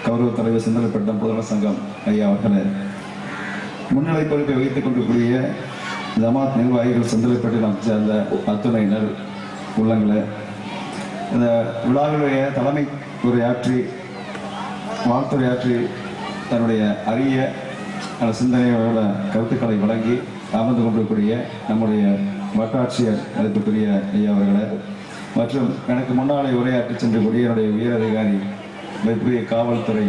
கௌரவ தலைவர் சிந்தனைப்பட்டம் புதன சங்கம் ஐயா அவர்களே முன்னிலை பொறுப்பை வகித்துக் கொண்டிருக்கூடிய ஜமாத் நிர்வாகிகள் சிந்தனைப்பட்டினம் சேர்ந்த அத்துணையினர் உள்ளங்களே இந்த விழாவினுடைய தலைமை உரையாற்றி வாழ்த்துரையாற்றி தன்னுடைய அரிய அந்த சிந்தனையோட கருத்துக்களை வழங்கி அமர்ந்து கொண்டிருக்கக்கூடிய நம்முடைய வட்டாட்சியர் மதிப்புக்குரிய ஐயா அவர்களே மற்றும் எனக்கு முன்னாலே உரையாற்றி சென்றக்கூடிய என்னுடைய உயர் அதிகாரி மதிப்புக்குரிய காவல்துறை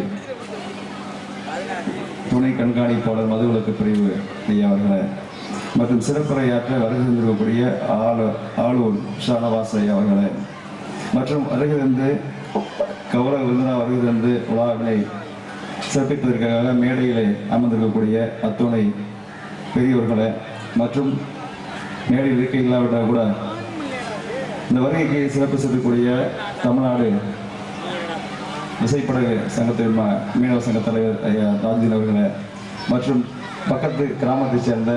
துணை கண்காணிப்பாளர் மதுவிலக்கு பிரிவு ஐயா அவர்களே மற்றும் சிறப்புரையாற்ற வருகை தந்திருக்கக்கூடிய ஆளு ஆளூர் ஷானவாஸ் ஐயா அவர்களே மற்றும் வருகை தந்து கௌரவ விருந்தினர் வருகை தந்து விழாவினை சிறப்பிப்பதற்காக மேடையிலே அமர்ந்திருக்கக்கூடிய அத்துணை பெரியவர்களே மற்றும் மேடையில் இருக்க இல்லாவிட்டால் கூட இந்த வருகைக்கு சிறப்பு செய்யக்கூடிய தமிழ்நாடு விசைப்படகு சங்கத்தின் ம- மீனவ சங்க தலைவர் ஐயா ராஜின் அவர்களே மற்றும் பக்கத்து கிராமத்தைச் சேர்ந்த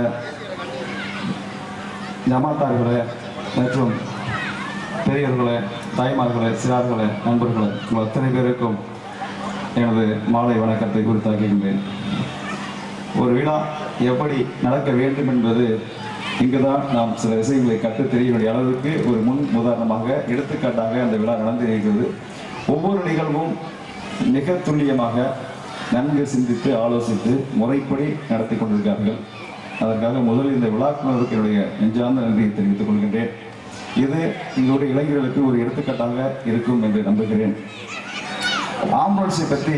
ஜமாத்தார்களே மற்றும் பெரியவர்களே தாய்மார்களே சிறார்களே நண்பர்களே உங்கள் அத்தனை பேருக்கும் எனது மாலை வணக்கத்தை குறித்தாக்குகின்றேன் ஒரு விழா எப்படி நடக்க வேண்டும் என்பது இங்குதான் நாம் சில விஷயங்களை கற்றுத் தெரிய வேண்டிய அளவுக்கு ஒரு முன் உதாரணமாக எடுத்துக்காட்டாக அந்த விழா நடந்திருக்கிறது ஒவ்வொரு நிகழ்வும் மிக துல்லியமாக நன்கு சிந்தித்து ஆலோசித்து முறைப்படி நடத்தி கொண்டிருக்கிறார்கள் அதற்காக முதலில் இந்த விழாக்குழுவிற்கு என்னுடைய நெஞ்சார்ந்த நன்றியை தெரிவித்துக் கொள்கின்றேன் இது எங்களுடைய இளைஞர்களுக்கு ஒரு எடுத்துக்காட்டாக இருக்கும் என்று நம்புகிறேன் ஆம்புலன்ஸை பற்றி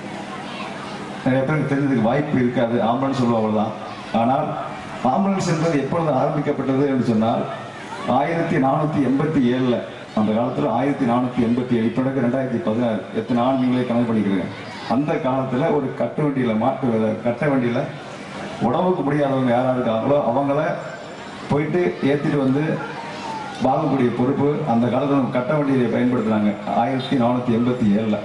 நிறைய பேருக்கு தெரிஞ்சதுக்கு வாய்ப்பு இருக்காது ஆம்புலன்ஸ் சொல்லுவாங்க தான் ஆனால் ஆம்புலன்ஸ் என்பது எப்பொழுது ஆரம்பிக்கப்பட்டது என்று சொன்னால் ஆயிரத்தி நானூற்றி எண்பத்தி ஏழில் அந்த காலத்தில் ஆயிரத்தி நானூற்றி எண்பத்தி ஏழு இப்போ நடக்க ரெண்டாயிரத்தி பதினாறு எத்தனை ஆள் நீங்களே கணக்கு பண்ணிக்கிறீங்க அந்த காலத்தில் ஒரு கட்ட வண்டியில் மாட்டு வே- கட்ட வண்டியில் உடம்புக்கு முடியாதவங்க யாராக இருக்காங்களோ அவங்கள போயிட்டு ஏற்றிட்டு வந்து வாங்கக்கூடிய பொறுப்பு அந்த காலத்தில் கட்ட வண்டியை பயன்படுத்துனாங்க ஆயிரத்தி நானூற்றி எண்பத்தி ஏழில்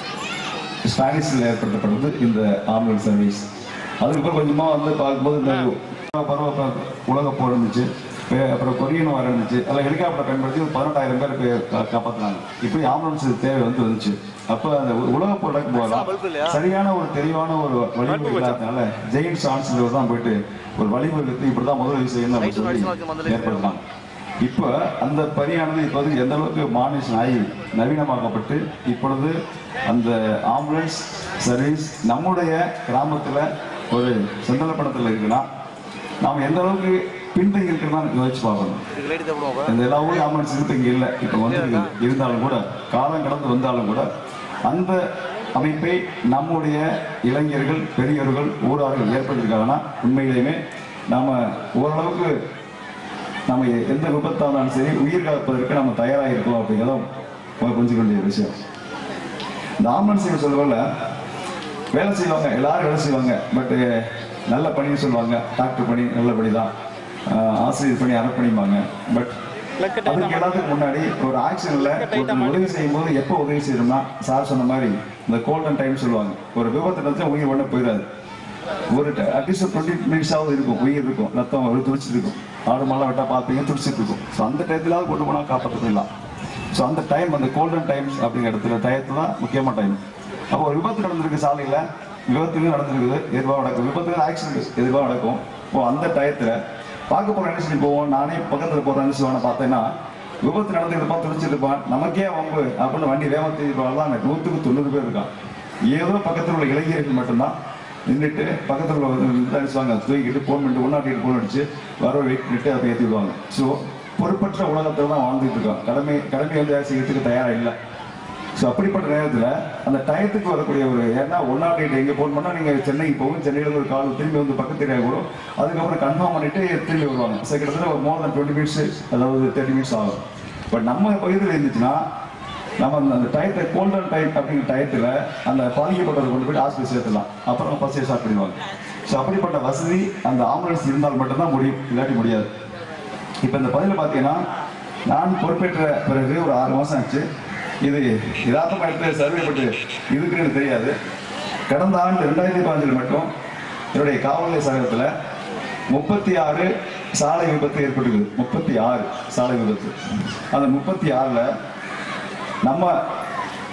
ஸ்பானிஷில் ஏற்படுத்தப்பட்டது இந்த ஆம்புலன்ஸ் சர்வீஸ் அதுக்கப்புறம் கொஞ்சமாக வந்து பார்க்கும்போது இந்த பருவ ப- உலக போர் இருந்துச்சு பே- அப்புறம் கொரியன் வார் இருந்துச்சு அதில் ஹெலிகாப்டர் பயன்படுத்தி ஒரு பதினெட்டாயிரம் பேர் பே- கா- காப்பாத்துனாங்க இப்படி ஆம்புலன்ஸ் தேவை வந்து வந்துச்சு அப்போ அந்த உ- உலக போர் நடக்கும் போது சரியான ஒரு தெளிவான ஒரு வழிமுறை இல்லாதனால ஜெயின் சான்ஸ்ல தான் போயிட்டு ஒரு வழிமுறை இப்படி தான் முதல் செய்யணும் அப்படின்னு சொல்லி ஏற்படுத்தினாங்க இப்போ அந்த பணியானது இப்போது எந்த அளவுக்கு மானிஷன் ஆகி நவீனமாக்கப்பட்டு இப்பொழுது அந்த ஆம்புலன்ஸ் சர்வீஸ் நம்முடைய கிராமத்தில் ஒரு செந்தலப்படத்தில் இருக்குன்னா நாம் எந்த அளவுக்கு பின்தங்கி இருக்கிறதா யோசிச்சு பார்க்கணும் இந்த எல்லா ஊரும் ஆம்புலன்ஸ் இருக்கு இங்கே இல்லை இப்போ வந்து இருந்தாலும் கூட காலம் கடந்து வந்தாலும் கூட அந்த அமைப்பை நம்முடைய இளைஞர்கள் பெரியவர்கள் ஊரார்கள் ஏற்படுத்தியிருக்காங்கன்னா உண்மையிலேயுமே நாம ஓரளவுக்கு நம்ம எந்த விபத்தாக இருந்தாலும் சரி உயிர் காப்பதற்கு நம்ம தயாராக இருக்கோம் அப்படிங்கிறதும் புரிஞ்சுக்க வேண்டிய விஷயம் இந்த ஆம்புலன்ஸ் சொல்லுவதில் வேலை செய்வாங்க எல்லாரும் வேலை செய்வாங்க பட் நல்ல பணின்னு சொல்லுவாங்க டாக்டர் பணி நல்ல பணி தான் ஆஹ் ஆசிரியர் பணி அறப்பணிப்பாங்க பட் அதுக்கு எல்லாத்துக்கும் முன்னாடி ஒரு ஆக்சிடென்ட்ல ஒரு உதவி செய்யும் போது எப்போ உதவி செய்யணும்னா சார் சொன்ன மாதிரி இந்த கோல்டன் டைம் சொல்லுவாங்க ஒரு விபத்து நடந்துச்சுன்னா உயிர் ஒன்றும் போயிடாது ஒரு அட்லீஸ்ட் டுவெண்ட்டி மினிட்ஸாவது இருக்கும் உயிர் இருக்கும் ரத்தம் ஒரு துடிச்சிட்டு இருக்கும் ஆடு மாலாம் விட்டா பார்ப்பீங்க துடிச்சிட்டு இருக்கும் ஸோ அந்த டயத்திலாவது கொண்டு போனால் காப்பாற்ற போயிடலாம் ஸோ அந்த டைம் அந்த கோல்டன் டைம்ஸ் அப்படிங்கிற இடத்துல டயத்துல தான் முக்கியமான டைம் அப்போ ஒரு விபத்து நடந்திருக்கு சாலையில் விபத்துகள் நடந்திருக்குது எதுவாக நடக்கும் விபத்துகள் ஆக்சிடென்ட் எதுவாக நடக்கும் இப்போ அந்த டயத்தில் பார்க்க போகிற என்ன சொல்லி போவோம் நானே பக்கத்தில் போகிற என்ன சொல்லுவான பார்த்தேன்னா விபத்து நடந்துருப்பான் துடிச்சிருப்பான் நமக்கே வம்பு அப்படின்னு வண்டி வேகத்தை தான் நூற்றுக்கு தொண்ணூறு பேர் இருக்கான் ஏதோ பக்கத்தில் உள்ள இளைஞர்கள் மட்டும்தான் நின்றுட்டு பக்கத்தில் உள்ள வந்து அடிச்சுவாங்க தூக்கிட்டு ஃபோன் பண்ணிட்டு ஒன்னாட்டிட்டு ஃபோன் அடிச்சு வர வெயிட் பண்ணிட்டு அதை ஏற்றி விடுவாங்க ஸோ பொறுப்பற்ற உலகத்தில் தான் வாழ்ந்துட்டு இருக்கோம் கடமை கடமை வந்து யாரும் செய்யறதுக்கு தயாராக இல்லை ஸோ அப்படிப்பட்ட நேரத்தில் அந்த டயத்துக்கு வரக்கூடிய ஒரு ஏன்னா ஒன்னாம் டேட் எங்கே ஃபோன் பண்ணால் நீங்கள் சென்னைக்கு போகும் சென்னையில் ஒரு கால் திரும்பி வந்து பக்கத்து ஏரியா கூட அதுக்கப்புறம் கன்ஃபார்ம் பண்ணிட்டு திரும்பி வருவாங்க ஸோ கிட்டத்தட்ட ஒரு மோர் தன் டுவெண்ட்டி மினிட்ஸ் அதாவது தேர்ட்டி மினிட்ஸ் ஆகும் பட் நம்ம பகுதியில் இருந்துச்சுன்னா நம்ம அந்த- அந்த டயத்தை கோல்டன் டைம் அப்படிங்கிற டயத்தில் அந்த பாதிக்கப்பட்டவரை கொண்டு போய் ஹாஸ்பிட்டல் சேர்த்துலாம் அப்புறம் பஸ்ஸை ஸ்டார்ட் பண்ணிடுவாங்க ஸோ அப்படிப்பட்ட வசதி அந்த ஆம்புலன்ஸ் இருந்தால் மட்டும்தான் முடியும் இல்லாட்டி முடியாது இப்போ இந்த பதில பார்த்தீங்கன்னா நான் பொறுப்பேற்ற பிறகு ஒரு ஆறு மாதம் ஆச்சு இது யதார்த்தமாக எடுத்து சர்வே பண்ணி இதுக்குன்னு எனக்கு தெரியாது கடந்த ஆண்டு ரெண்டாயிரத்தி பதினஞ்சில் மட்டும் என்னுடைய காவல்நிலைய சகத்தில் முப்பத்தி ஆறு சாலை விபத்து ஏற்பட்டுக்குது முப்பத்தி ஆறு சாலை விபத்து அந்த முப்பத்தி ஆறில் நம்ம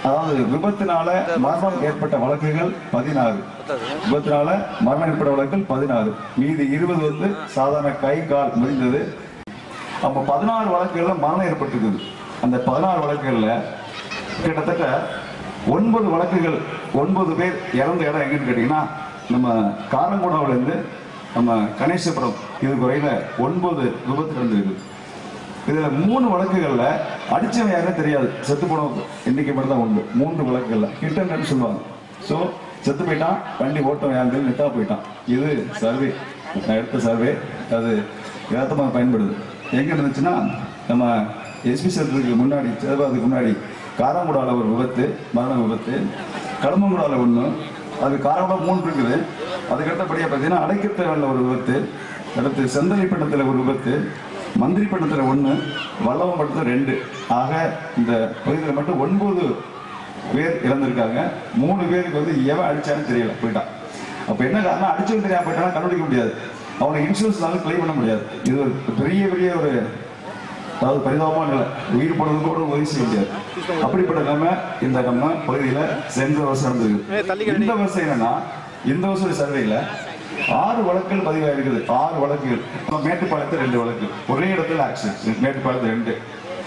அதாவது விபத்தினால மரணம் ஏற்பட்ட வழக்குகள் பதினாறு விபத்தினால மரணம் ஏற்பட்ட வழக்குகள் பதினாறு மீதி இருபது வந்து சாதாரண கை கால் முறிந்தது அப்ப பதினாறு வழக்குகள்ல மரணம் ஏற்பட்டிருக்குது அந்த பதினாறு வழக்குகள்ல கிட்டத்தட்ட ஒன்பது வழக்குகள் ஒன்பது பேர் இறந்த இடம் எங்கன்னு கேட்டீங்கன்னா நம்ம காரங்குடாவுல இருந்து நம்ம கணேசபுரம் இது குறையில ஒன்பது விபத்து நடந்திருக்கு இதுல மூணு வழக்குகள்ல அடிச்சவன் யாருன்னு தெரியாது செத்து போனவங்க எண்ணிக்கை மட்டும் தான் உண்டு மூன்று வழக்குகள்ல கிட்டன்னு சொல்லுவாங்க சோ செத்து போயிட்டான் வண்டி ஓட்டம் யாருன்னு நித்தா போயிட்டான் இது சர்வே நான் எடுத்த சர்வே அது யதார்த்தமாக பயன்படுது எங்க இருந்துச்சுன்னா நம்ம எஸ்பி சதுரத்துக்கு முன்னாடி சேதுபாதுக்கு முன்னாடி காரங்குடால ஒரு விபத்து மரண விபத்து களமங்குடால ஒண்ணு அது காரங்குடா மூணு இருக்குது அதுக்கடுத்தபடியாக பார்த்தீங்கன்னா அடைக்கத்தேவனில் ஒரு விபத்து அடுத்து செந்தலைப்பட்டத்தில் ஒரு விபத்து மந்திரிப்பட்டத்தில் ஒன்று வல்லவம்பட்டத்தில் ரெண்டு ஆக இந்த பகுதியில் மட்டும் ஒன்பது பேர் இறந்திருக்காங்க மூணு பேருக்கு வந்து எவன் அடிச்சான்னு தெரியல போயிட்டான் அப்ப என்ன காரணம் அடிச்சவன் தெரியாம போயிட்டானா கண்டுபிடிக்க முடியாது அவனை இன்சூரன்ஸ்னால கிளைம் பண்ண முடியாது இது ஒரு பெரிய பெரிய ஒரு அதாவது பரிதாபமான நிலை உயிர் போனதுக்கு கூட உதவி செய்ய முடியாது அப்படிப்பட்ட நிலைமை இந்த நம்ம பகுதியில சென்ற வருஷம் நடந்திருக்கு இந்த வருஷம் என்னன்னா இந்த வருஷம் சர்வேல ஆறு வழக்குகள் பதிவாயிருக்குது ஆறு வழக்குகள் நம்ம மேட்டுப்பாளையத்தில் ரெண்டு வழக்கு ஒரே இடத்துல ஆக்சிடென்ட் மேட்டுப்பாளையத்தில் ரெண்டு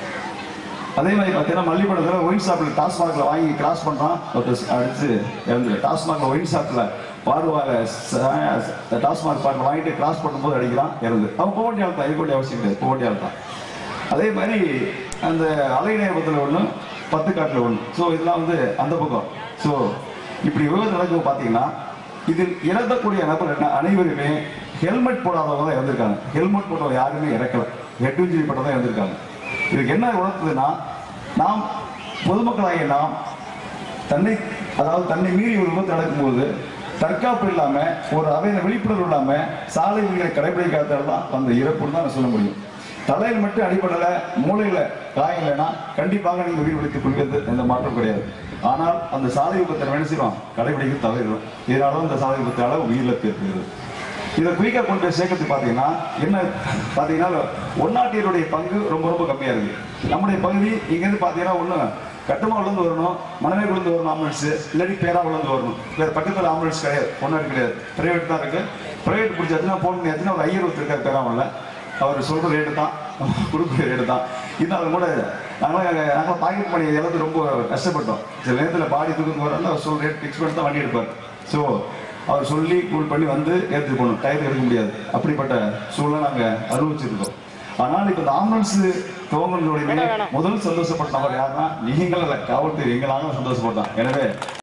அதே மாதிரி பார்த்தீங்கன்னா மல்லிப்படத்தில் ஒயின் ஷாப்பில் டாஸ்மாக்ல வாங்கி கிராஸ் பண்ணுறான் ஒருத்தர் அடிச்சு இறந்து டாஸ்மாக்ல ஒயின் ஷாப்பில் பார்வால டாஸ்மாக் பார்க்க வாங்கிட்டு கிராஸ் பண்ணும்போது அடிக்கிறான் இறந்து அவன் போக வேண்டிய ஆள் தான் இருக்க வேண்டிய அவசியம் கிடையாது போக வேண்டிய ஆள் தான் அதே மாதிரி அந்த அலைநேபத்தில் ஒன்று பத்து காட்டில் ஒன்று ஸோ இதெல்லாம் வந்து அந்த பக்கம் ஸோ இப்படி விபத்து நடக்கும் பார்த்தீங்கன்னா இதில் இறந்தக்கூடிய நபர் என்ன அனைவருமே ஹெல்மெட் போடாதவங்க தான் இறந்திருக்காங்க ஹெல்மெட் போட்டவங்க யாருமே இறக்கல ஹெட் இன்ஜுரி பட்டம் தான் இறந்திருக்காங்க இதுக்கு என்ன உணர்த்துதுன்னா நாம் பொதுமக்களாகிய நாம் தன்னை அதாவது தன்னை மீறி ஒரு விபத்து நடக்கும்போது தற்காப்பு இல்லாம ஒரு அவையில விழிப்புணர்வு இல்லாம சாலை விதிகளை கடைபிடிக்காதால தான் அந்த இறப்புன்னு தான் நான் சொல்ல முடியும் தலையில் மட்டும் அடிபடல மூளையில காயம் இல்லைன்னா கண்டிப்பாக நீங்க உயிர் விழித்துக் கொள்வது எந்த மாற்றம் கிடையாது ஆனால் அந்த சாலை விபத்தை என்ன செய்வோம் கடைபிடிக்க தவறிடும் இதனால இந்த சாலை விபத்தால உயிரிழப்பு ஏற்படுகிறது இதை குயிக்கா கொண்டு போய் சேர்க்கறது பாத்தீங்கன்னா என்ன பாத்தீங்கன்னா ஒன்னாட்டியருடைய பங்கு ரொம்ப ரொம்ப கம்மியா இருக்கு நம்முடைய பகுதி இங்க இருந்து பாத்தீங்கன்னா ஒண்ணு கட்டமா விழுந்து வரணும் மனமே விழுந்து வரணும் ஆம்புலன்ஸ் இல்லாட்டி பேரா விழுந்து வரணும் வேற பக்கத்துல ஆம்புலன்ஸ் கிடையாது ஒன்னாடி கிடையாது பிரைவேட் தான் இருக்கு பிரைவேட் பிடிச்சாச்சுன்னா போன் பண்ணியாச்சுன்னா ஒரு ஐயர் ஒருத்தர் இருக்காரு பேராமல்ல அவர் சொல்ற ரேட்டு தான் கொடுக்குற ரேட்டு தான் இருந்தாலும் கூட நாங்களும் நாங்களும் பாக்கெட் பண்ணி எல்லாத்தையும் ரொம்ப கஷ்டப்பட்டோம் சில நேரத்தில் பாடி தூக்கம் வரல அவர் சொல்ற ரேட் ஃபிக்ஸ் பண்ணி தான் வண்டி எடுப்பார் ஸோ அவர் சொல்லி கூல் பண்ணி வந்து ஏற்றிட்டு போகணும் டயர் எடுக்க முடியாது அப்படிப்பட்ட சூழ்நிலை நாங்கள் அனுபவிச்சிருக்கோம் ஆனால் இப்போ இந்த ஆம்புலன்ஸ் துவங்கினுடைய முதல் சந்தோஷப்பட்ட நபர் யாருன்னா நீங்கள் அல்ல காவல்துறை எங்களாக சந்தோஷப்பட்டோம் எனவே